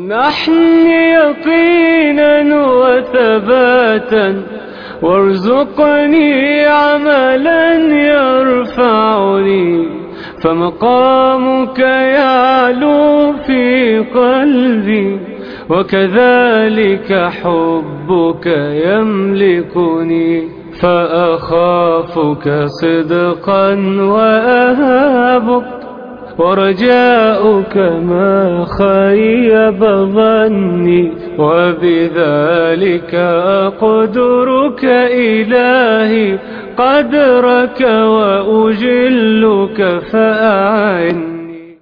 وامنحني يقينا وثباتا وارزقني عملا يرفعني فمقامك يعلو في قلبي وكذلك حبك يملكني فأخافك صدقا وأهابك ورجاؤك ما خيب ظني وبذلك أقدرك إلهي قدرك وأجلك فأعني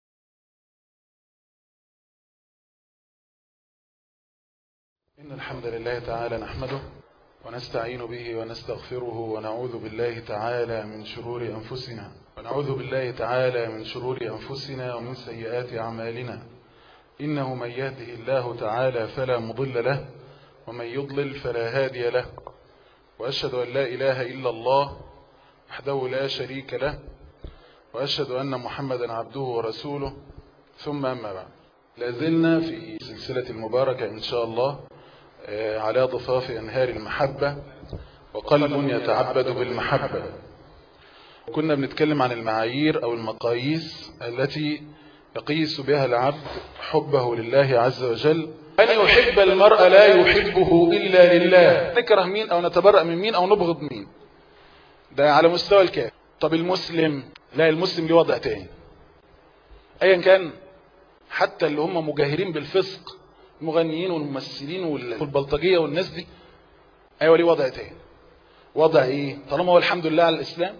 إن الحمد لله تعالى نحمده ونستعين به ونستغفره ونعوذ بالله تعالى من شرور أنفسنا ونعوذ بالله تعالى من شرور أنفسنا ومن سيئات أعمالنا إنه من يهده الله تعالى فلا مضل له ومن يضلل فلا هادي له وأشهد أن لا إله إلا الله وحده لا شريك له وأشهد أن محمدا عبده ورسوله ثم أما بعد لازلنا في سلسلة المباركة إن شاء الله على ضفاف أنهار المحبة وقلب يتعبد بالمحبة كنا بنتكلم عن المعايير أو المقاييس التي يقيس بها العبد حبه لله عز وجل أن يحب المرء لا يحبه إلا لله نكره مين أو نتبرأ من مين أو نبغض مين ده على مستوى الكافر طب المسلم لا المسلم له وضع تاني أيا كان حتى اللي هم مجاهرين بالفسق المغنيين والممثلين والبلطجية والناس دي ايوه ليه وضع تاني وضع ايه طالما هو الحمد لله على الاسلام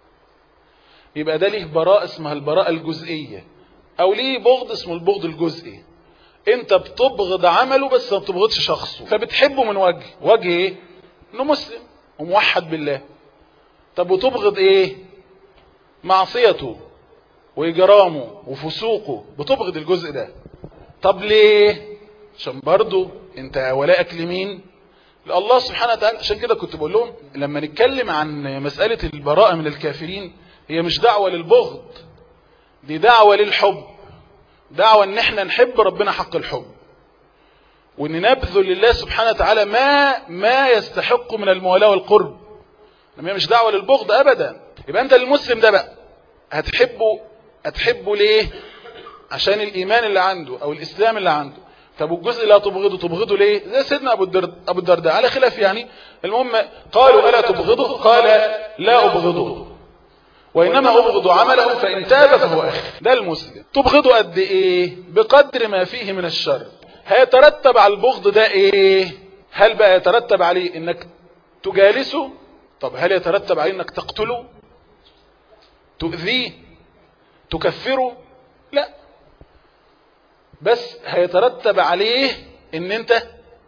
يبقى ده ليه براءة اسمها البراءة الجزئية او ليه بغض اسمه البغض الجزئي انت بتبغض عمله بس ما بتبغضش شخصه فبتحبه من وجه وجه ايه انه مسلم وموحد بالله طب وتبغض ايه معصيته واجرامه وفسوقه بتبغض الجزء ده طب ليه عشان برضو انت ولاءك لمين لله سبحانه وتعالى عشان كده كنت بقول لهم لما نتكلم عن مسألة البراءة من الكافرين هي مش دعوة للبغض دي دعوة للحب دعوة ان احنا نحب ربنا حق الحب وان نبذل لله سبحانه وتعالى ما ما يستحق من المولاة والقرب لما هي مش دعوة للبغض ابدا يبقى انت المسلم ده بقى هتحبه هتحبه ليه عشان الايمان اللي عنده او الاسلام اللي عنده طب والجزء اللي هتبغضه تبغضه ليه زي سيدنا ابو الدرد ابو الدرداء على خلاف يعني المهم قالوا الا تبغضه قال لا ابغضه وانما ابغض عمله فان تاب فهو اخي ده المسلم تبغضه قد ايه بقدر ما فيه من الشر هيترتب على البغض ده ايه هل بقى يترتب عليه انك تجالسه طب هل يترتب عليه انك تقتله تؤذيه تكفره لا بس هيترتب عليه ان انت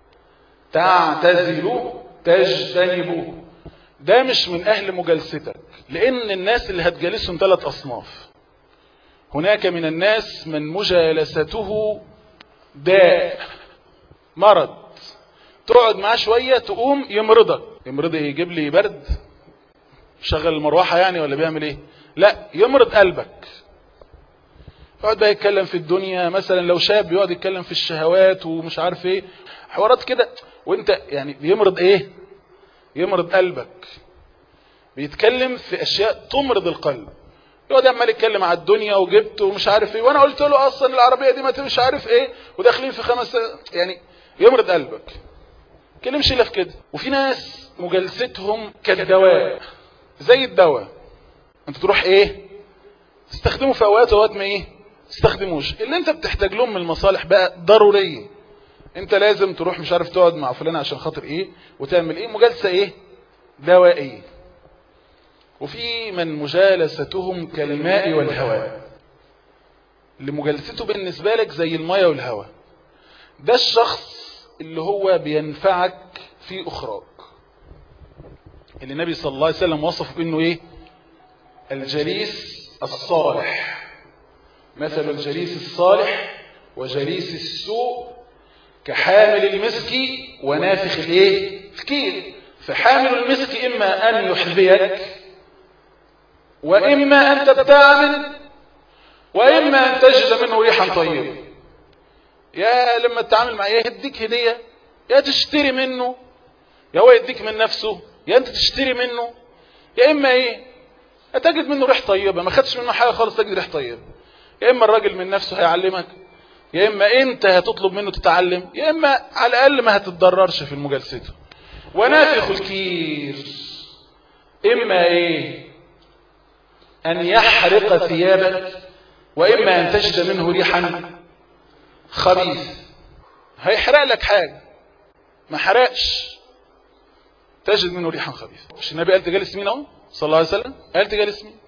تعتزله تجتنبه ده مش من اهل مجالستك لان الناس اللي هتجالسهم ثلاث اصناف هناك من الناس من مجالسته داء مرض تقعد معاه شوية تقوم يمرضك يمرض ايه يجيب لي برد شغل المروحة يعني ولا بيعمل ايه لا يمرض قلبك يقعد بقى يتكلم في الدنيا مثلا لو شاب يقعد يتكلم في الشهوات ومش عارف ايه حوارات كده وانت يعني بيمرض ايه يمرض قلبك بيتكلم في اشياء تمرض القلب يقعد عمال يتكلم على الدنيا وجبت ومش عارف ايه وانا قلت له اصلا العربيه دي ما مش عارف ايه وداخلين في خمس يعني يمرض قلبك كلمش الا في كده وفي ناس مجالستهم كالدواء زي الدواء انت تروح ايه تستخدمه في اوقات اوقات ما ايه تستخدموش اللي انت بتحتاج لهم من المصالح بقى ضرورية انت لازم تروح مش عارف تقعد مع فلان عشان خاطر ايه وتعمل ايه مجالسة ايه دوائية وفي من مجالستهم كالماء والهواء اللي مجالسته بالنسبة لك زي المية والهواء ده الشخص اللي هو بينفعك في اخراك اللي النبي صلى الله عليه وسلم وصف بانه ايه الجليس الصالح مثل الجليس الصالح وجليس السوء كحامل المسك ونافخ الايه الكير فحامل المسك اما ان يحذيك واما ان تبتاع منه واما ان تجد منه ريحا طيبه يا لما تتعامل معاه يا يديك هدية يا تشتري منه يا هو يديك من نفسه يا انت تشتري منه يا اما ايه هتجد منه ريح طيبة ما خدش منه حاجة خالص تجد ريح طيبة يا اما الراجل من نفسه هيعلمك يا اما انت هتطلب منه تتعلم يا اما على الاقل ما هتتضررش في مجالسته ونافخ الكير اما ايه ان يحرق ثيابك واما ان تجد منه ريحا خبيث هيحرق لك حاجة ما حرقش تجد منه ريحا خبيث مش النبي قال تجالس مين اهو صلى الله عليه وسلم قال تجالس مين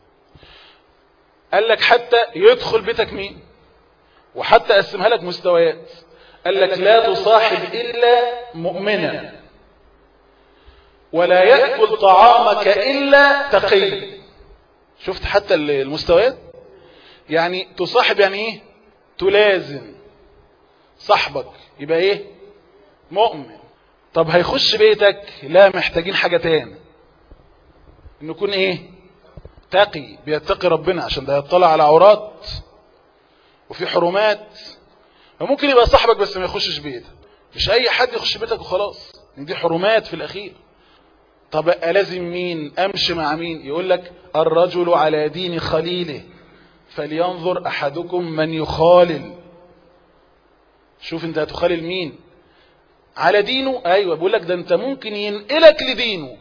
قال لك حتى يدخل بيتك مين وحتى قسمها لك مستويات قال لك لا تصاحب إلا مؤمنا ولا يأكل طعامك إلا تقي شفت حتى المستويات يعني تصاحب يعني ايه تلازم صاحبك يبقى ايه مؤمن طب هيخش بيتك لا محتاجين حاجة تاني انه يكون ايه تقي بيتقي ربنا عشان ده يطلع على عورات وفي حرمات وممكن يبقى صاحبك بس ما يخشش بيتك مش اي حد يخش بيتك وخلاص دي حرمات في الاخير طب لازم مين امشي مع مين يقول لك الرجل على دين خليله فلينظر احدكم من يخالل شوف انت هتخالل مين على دينه ايوه بيقول لك ده انت ممكن ينقلك لدينه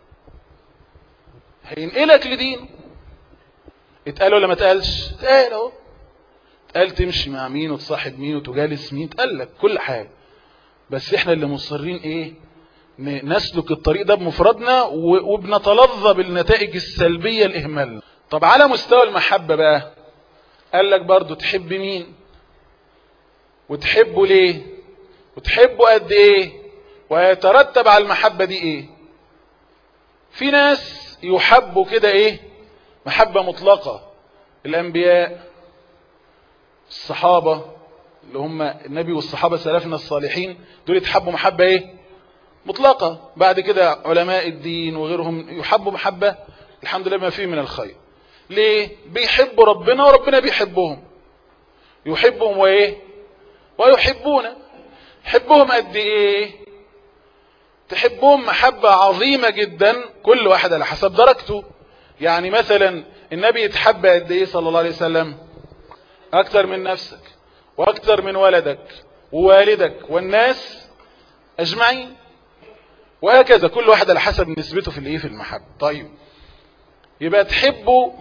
هينقلك لدينه اتقال ولا ما اتقالش اتقال اهو اتقال تمشي مع مين وتصاحب مين وتجالس مين اتقال لك كل حاجه بس احنا اللي مصرين ايه نسلك الطريق ده بمفردنا وبنتلظى بالنتائج السلبيه لاهمالنا طب على مستوى المحبه بقى قال لك برضو تحب مين وتحبه ليه وتحبه قد ايه ويترتب على المحبة دي ايه في ناس يحبوا كده ايه محبة مطلقة الانبياء الصحابة اللي هم النبي والصحابة سلفنا الصالحين دول يتحبوا محبة ايه مطلقة بعد كده علماء الدين وغيرهم يحبوا محبة الحمد لله ما فيه من الخير ليه بيحبوا ربنا وربنا بيحبهم يحبهم وايه ويحبون حبهم قد ايه تحبهم محبة عظيمة جدا كل واحد على حسب درجته يعني مثلا النبي يتحب قد ايه صلى الله عليه وسلم اكتر من نفسك واكتر من ولدك ووالدك والناس اجمعين وهكذا كل واحد على حسب نسبته في الايه في المحبة طيب يبقى تحبه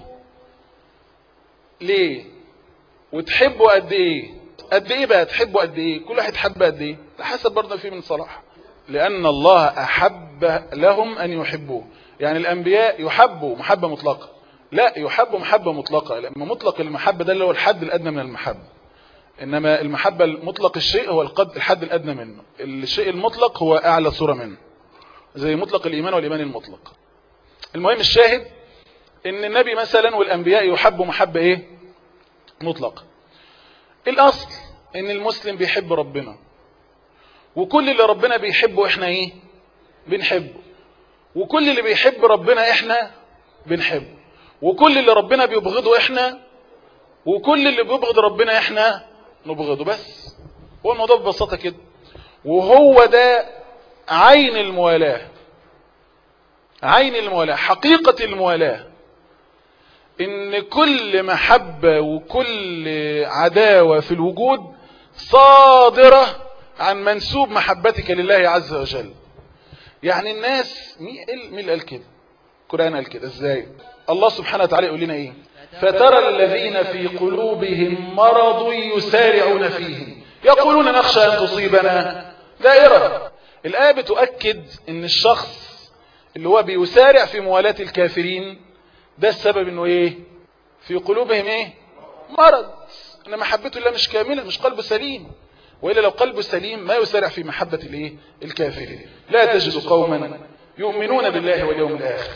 ليه وتحبه قد ايه قد ايه بقى تحبه قد ايه كل واحد حب قد ايه على حسب برضه فيه من صلاح لان الله احب لهم ان يحبوه يعني الانبياء يحبوا محبة مطلقة لا يحبوا محبة مطلقة لما مطلق المحبة ده اللي هو الحد الادنى من المحبة انما المحبة المطلق الشيء هو القد الحد الادنى منه الشيء المطلق هو اعلى صورة منه زي مطلق الايمان والايمان المطلق المهم الشاهد ان النبي مثلا والانبياء يحبوا محبة ايه مطلقة الاصل ان المسلم بيحب ربنا وكل اللي ربنا بيحبه احنا ايه بنحبه وكل اللي بيحب ربنا احنا بنحبه وكل اللي ربنا بيبغضه احنا وكل اللي بيبغض ربنا احنا نبغضه بس هو الموضوع ببساطة كده وهو ده عين الموالاة عين الموالاة حقيقة الموالاة ان كل محبة وكل عداوة في الوجود صادرة عن منسوب محبتك لله عز وجل يعني الناس مين اللي قال كده القرآن قال كده ازاي الله سبحانه وتعالى يقول لنا ايه فترى الذين في قلوبهم مرض يسارعون فيهم يقولون نخشى ان تصيبنا دائرة الآية بتؤكد ان الشخص اللي هو بيسارع في موالاة الكافرين ده السبب انه ايه في قلوبهم ايه مرض ان محبته الله مش كاملة مش قلبه سليم وإلا لو قلبه سليم ما يسارع في محبة الايه الكافرين لا تجد قوما يؤمنون بالله واليوم الآخر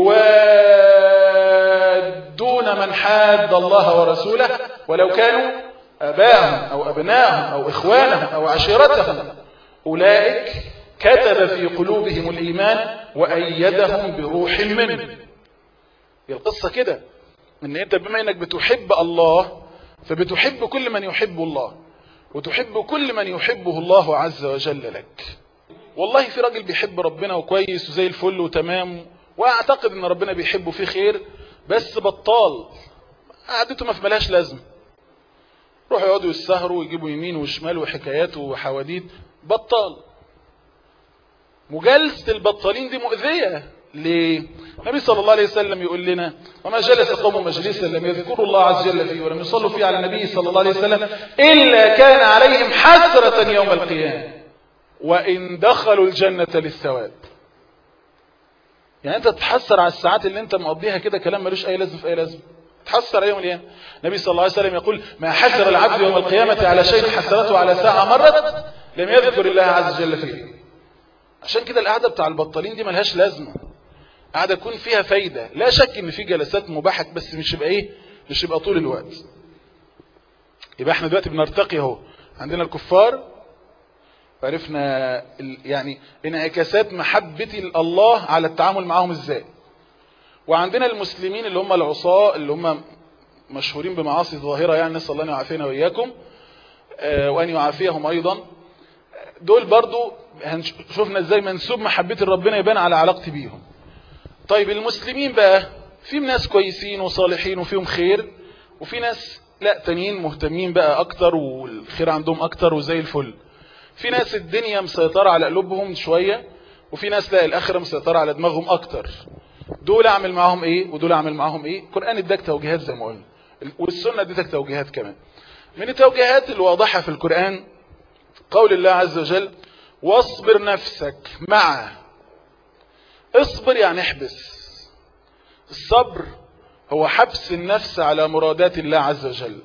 يوادون من حاد الله ورسوله ولو كانوا أباهم أو أبناءهم أو إخوانهم أو عشيرتهم أولئك كتب في قلوبهم الإيمان وأيدهم بروح منه هي القصة كده ان انت بما انك بتحب الله فبتحب كل من يحب الله وتحب كل من يحبه الله عز وجل لك والله في راجل بيحب ربنا وكويس وزي الفل وتمام واعتقد ان ربنا بيحبه فيه خير بس بطال قعدته ما في ملهاش لازمه روحوا يقعدوا يسهروا ويجيبوا يمين وشمال وحكايات وحواديت بطال مجالسة البطالين دي مؤذية ليه؟ النبي صلى الله عليه وسلم يقول لنا وما جلس قوم مجلسا لم يذكروا الله عز وجل فيه ولم يصلوا فيه على النبي صلى الله عليه وسلم إلا كان عليهم حسرة يوم القيامة وإن دخلوا الجنة للثواب يعني أنت تتحسر على الساعات اللي أنت مقضيها كده كلام ملوش أي لازم في أي لازم تحسر يوم القيامة النبي صلى الله عليه وسلم يقول ما حسر العبد يوم القيامة على شيء حسرته على ساعة مرت لم يذكر الله عز وجل فيه عشان كده القعدة بتاع البطالين دي ملهاش لازمة قاعدة يكون فيها فايدة لا شك ان في جلسات مباحة بس مش يبقى ايه مش يبقى طول الوقت يبقى احنا دلوقتي بنرتقي اهو عندنا الكفار وعرفنا ال- يعني انعكاسات محبة الله على التعامل معاهم ازاي وعندنا المسلمين اللي هم العصاة اللي هم مشهورين بمعاصي ظاهرة يعني نسأل الله أن يعافينا وإياكم آه، وأن يعافيهم أيضا دول برضو هنش- شفنا ازاي منسوب محبة ربنا يبان على علاقتي بيهم طيب المسلمين بقى في ناس كويسين وصالحين وفيهم خير وفي ناس لا تانيين مهتمين بقى اكتر والخير عندهم اكتر وزي الفل في ناس الدنيا مسيطرة على قلوبهم شوية وفي ناس لا الاخرة مسيطرة على دماغهم اكتر دول اعمل معاهم ايه ودول اعمل معاهم ايه القرآن اداك توجيهات زي ما قلنا والسنة ادتك توجيهات كمان من التوجيهات الواضحة في القرآن قول الله عز وجل واصبر نفسك مع اصبر يعني احبس الصبر هو حبس النفس على مرادات الله عز وجل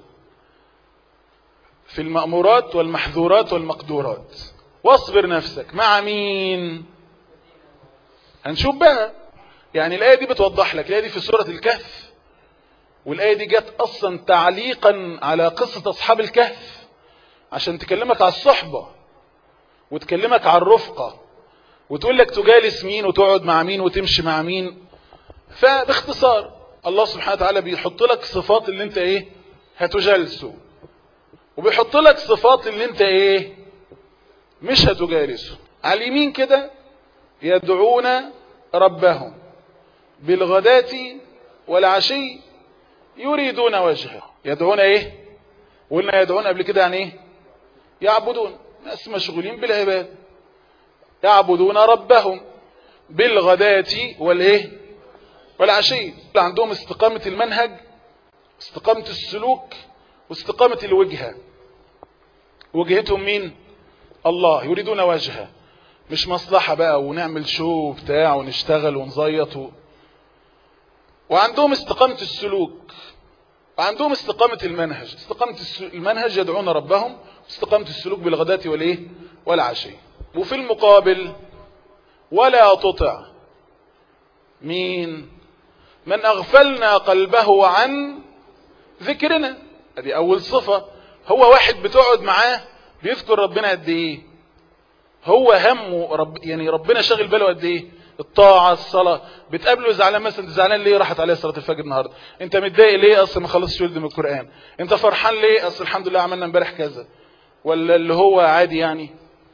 في المأمورات والمحظورات والمقدورات واصبر نفسك مع مين هنشوف بقى يعني الآية دي بتوضح لك الآية دي في سورة الكهف والآية دي جت أصلا تعليقا على قصة أصحاب الكهف عشان تكلمك على الصحبة وتكلمك على الرفقة وتقول لك تجالس مين وتقعد مع مين وتمشي مع مين فباختصار الله سبحانه وتعالى بيحط لك صفات اللي انت ايه هتجالسه وبيحط لك صفات اللي انت ايه مش هتجالسه على اليمين كده يدعون ربهم بالغداة والعشي يريدون وجهه يدعون ايه قلنا يدعون قبل كده يعني ايه يعبدون ناس مشغولين بالعباد يعبدون ربهم بالغداة والايه والعشي عندهم استقامة المنهج استقامة السلوك واستقامة الوجهة وجهتهم مين الله يريدون وجهه مش مصلحة بقى ونعمل شو بتاع ونشتغل ونزيط و... وعندهم استقامة السلوك وعندهم استقامة المنهج استقامة الس- المنهج يدعون ربهم استقامة السلوك بالغداة والايه والعشي وفي المقابل ولا تطع مين من اغفلنا قلبه عن ذكرنا ادي اول صفة هو واحد بتقعد معاه بيذكر ربنا قد ايه هو همه رب يعني ربنا شاغل باله قد ايه الطاعة الصلاة بتقابله زعلان مثلا انت زعلان ليه راحت عليه صلاة الفجر النهاردة انت متضايق ليه اصل ما خلصش ولد من القرآن انت فرحان ليه اصل الحمد لله عملنا امبارح كذا ولا اللي هو عادي يعني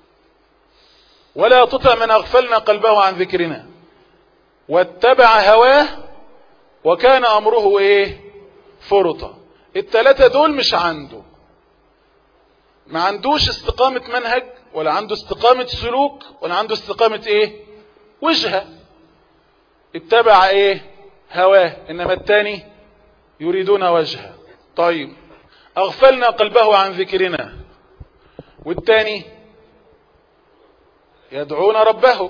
ولا تطع من اغفلنا قلبه عن ذكرنا واتبع هواه وكان امره ايه فرطة التلاتة دول مش عنده ما عندوش استقامة منهج ولا عنده استقامة سلوك ولا عنده استقامة ايه وجهة اتبع ايه هواه انما التاني يريدون وجهه طيب اغفلنا قلبه عن ذكرنا والتاني يدعون ربه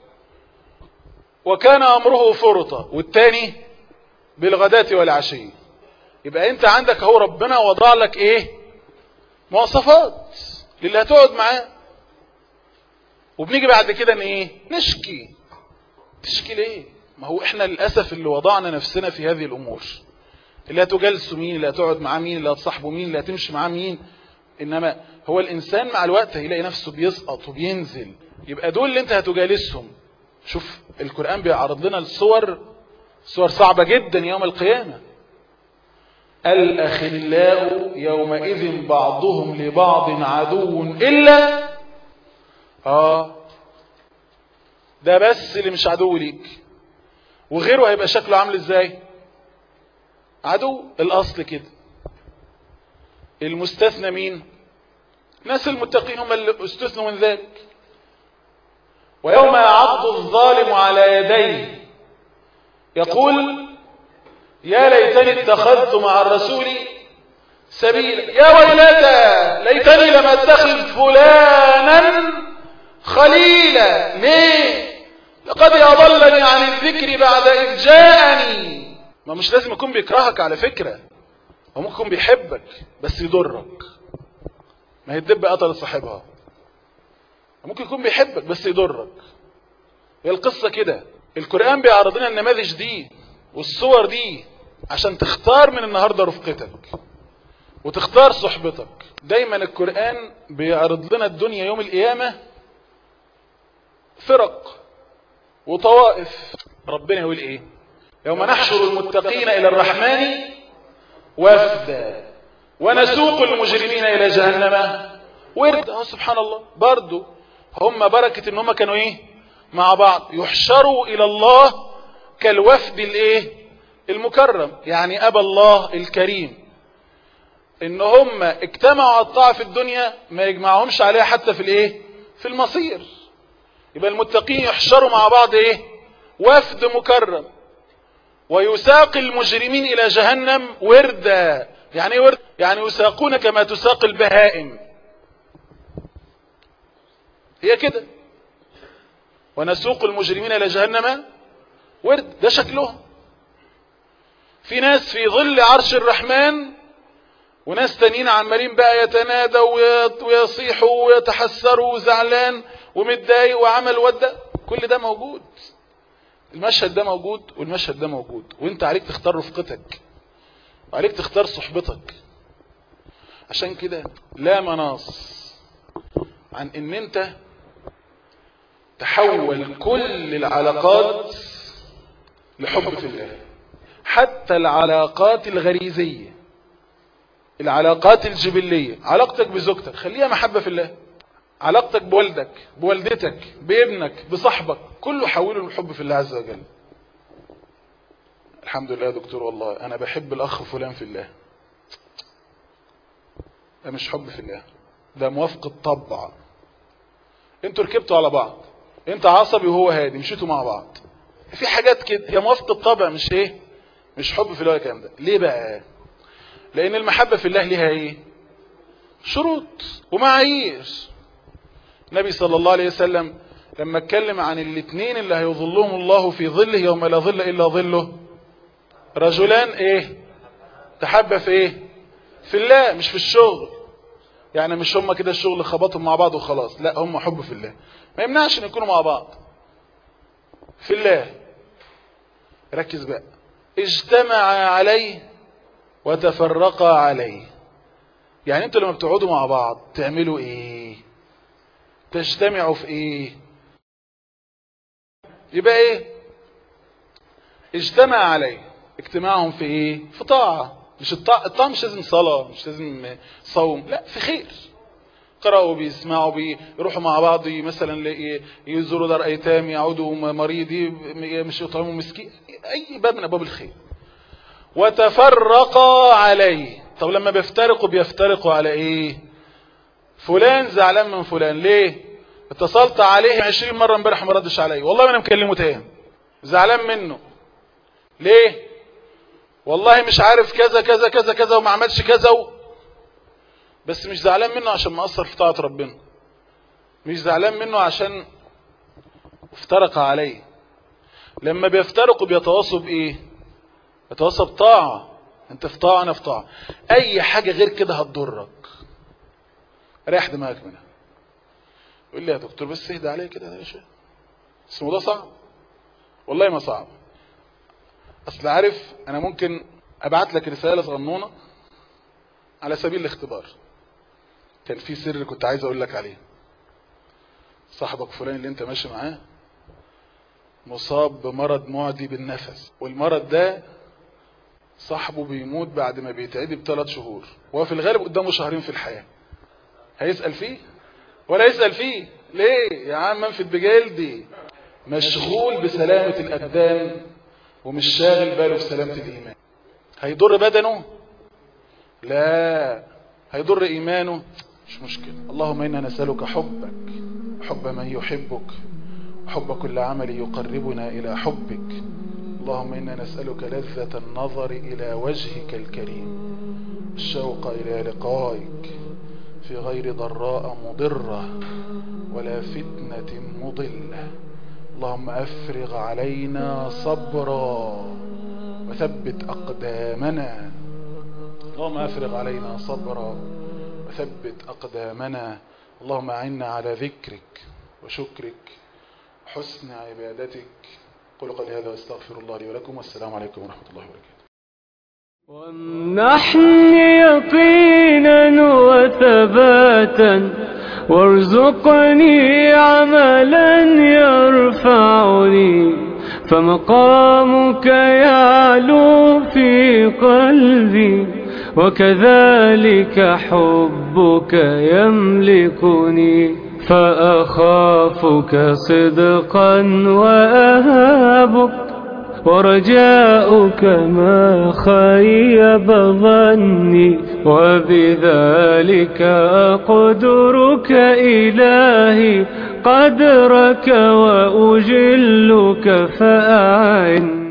وكان امره فرطة والتاني بالغداة والعشي يبقى انت عندك هو ربنا وضع لك ايه مواصفات للي هتقعد معاه وبنيجي بعد كده ان ايه نشكي تشكي ليه ما هو احنا للاسف اللي وضعنا نفسنا في هذه الامور اللي هتجلسوا مين اللي هتقعد معاه مين اللي هتصاحبوا مين اللي هتمشي معاه مين انما هو الانسان مع الوقت هيلاقي نفسه بيسقط وبينزل يبقى دول اللي انت هتجالسهم شوف القرآن بيعرض لنا الصور صور صعبة جدا يوم القيامة الأخلاء يومئذ بعضهم لبعض عدو إلا آه ده بس اللي مش عدو ليك وغيره هيبقى شكله عامل ازاي عدو الأصل كده المستثنى مين ناس المتقين هم اللي استثنوا من ذلك ويوم يعض الظالم على يديه يقول يا ليتني اتخذت مع الرسول سبيلا يا ويلتى ليتني لم اتخذ فلانا خليلا ليه لقد اضلني عن الذكر بعد اذ جاءني ما مش لازم يكون بيكرهك على فكرة هو ممكن يكون بيحبك بس يضرك ما هي الدب قتلت صاحبها ممكن يكون بيحبك بس يضرك هي القصة كده القرآن بيعرض لنا النماذج دي والصور دي عشان تختار من النهاردة رفقتك وتختار صحبتك دايما القرآن بيعرض لنا الدنيا يوم القيامة فرق وطوائف ربنا يقول ايه يوم نحشر المتقين الى الرحمن وفدا ونسوق المجرمين الى جهنم ورد سبحان الله برضو هم بركة ان هم كانوا ايه مع بعض يحشروا الى الله كالوفد الايه المكرم يعني ابى الله الكريم ان هم اجتمعوا على الطاعة في الدنيا ما يجمعهمش عليها حتى في الايه في المصير يبقى المتقين يحشروا مع بعض ايه وفد مكرم ويساق المجرمين الى جهنم وردا يعني ايه ورد يعني يساقون كما تساق البهائم هي كده ونسوق المجرمين الى جهنم ورد ده شكلهم في ناس في ظل عرش الرحمن وناس تانيين عمالين بقى يتنادوا ويصيحوا ويتحسروا وزعلان ومتضايق وعمل ودة كل ده موجود المشهد ده موجود والمشهد ده موجود وانت عليك تختار رفقتك وعليك تختار صحبتك عشان كده لا مناص عن ان انت تحول كل العلاقات لحب في الله حتى العلاقات الغريزية العلاقات الجبلية علاقتك بزوجتك خليها محبة في الله علاقتك بوالدك بوالدتك بابنك بصاحبك كله حوله للحب في الله عز وجل الحمد لله يا دكتور والله انا بحب الاخ فلان في الله ده مش حب في الله ده موافقة طبع انتوا ركبتوا على بعض انت عصبي وهو هادي مشيتوا مع بعض في حاجات كده هي موافقة طبع مش ايه مش حب في الله الكلام ده ليه بقى لان المحبة في الله ليها ايه شروط ومعايير النبي صلى الله عليه وسلم لما اتكلم عن الاثنين اللي هيظلهم الله في ظله يوم لا ظل الا ظله رجلان ايه تحبى في ايه في الله مش في الشغل يعني مش هم كده الشغل خبطهم مع بعض وخلاص لا هم حب في الله ما يمنعش ان يكونوا مع بعض في الله ركز بقى اجتمع عليه وتفرقا عليه يعني انتوا لما بتقعدوا مع بعض تعملوا ايه تجتمعوا في ايه يبقى ايه اجتمع عليه اجتماعهم في ايه في طاعة مش الطاعة, الطاعة مش لازم صلاة مش لازم صوم لا في خير قرأوا بيسمعوا بيروحوا مع بعض مثلا يزوروا دار ايتام يعودوا مريض مش يطعموا مسكين اي باب من ابواب الخير وتفرقا عليه طب لما بيفترقوا بيفترقوا على ايه فلان زعلان من فلان ليه اتصلت عليه عشرين مرة امبارح ما ردش علي والله ما انا مكلمه تاني زعلان منه ليه والله مش عارف كذا كذا كذا كذا وما عملش كذا و... بس مش زعلان منه عشان مقصر في طاعة ربنا مش زعلان منه عشان افترق عليه لما بيفترقوا بيتواصوا بايه يتواصوا بطاعة انت في طاعة انا في طاعة اي حاجة غير كده هتضرك ريح دماغك منها يقول لي يا دكتور بس اهدى عليه كده يا شيخ بس الموضوع صعب والله ما صعب اصل عارف انا ممكن ابعت لك رسالة صغنونة على سبيل الاختبار كان في سر كنت عايز اقول لك عليه صاحبك فلان اللي انت ماشي معاه مصاب بمرض معدي بالنفس والمرض ده صاحبه بيموت بعد ما بيتعدي بثلاث شهور وهو في الغالب قدامه شهرين في الحياة هيسأل فيه ولا يسأل فيه ليه يا عم منفد بجلدي مشغول بسلامة الأبدان ومش شاغل باله بسلامة الإيمان هيضر بدنه لا هيضر إيمانه مش مشكلة اللهم إنا نسألك حبك حب من يحبك وحب كل عمل يقربنا إلى حبك اللهم إنا نسألك لذة النظر إلى وجهك الكريم الشوق إلى لقائك في غير ضراء مضرة ولا فتنة مضلة اللهم أفرغ علينا صبرا وثبت أقدامنا اللهم أفرغ علينا صبرا وثبت أقدامنا اللهم أعنا على ذكرك وشكرك وحسن عبادتك قل قولي هذا واستغفر الله لي ولكم والسلام عليكم ورحمة الله وبركاته وامنحني يقينا وثباتا وارزقني عملا يرفعني فمقامك يعلو في قلبي وكذلك حبك يملكني فأخافك صدقا وأهابك ورجاؤك ما خيب ظني وبذلك أقدرك إلهي قدرك وأجلك فأعني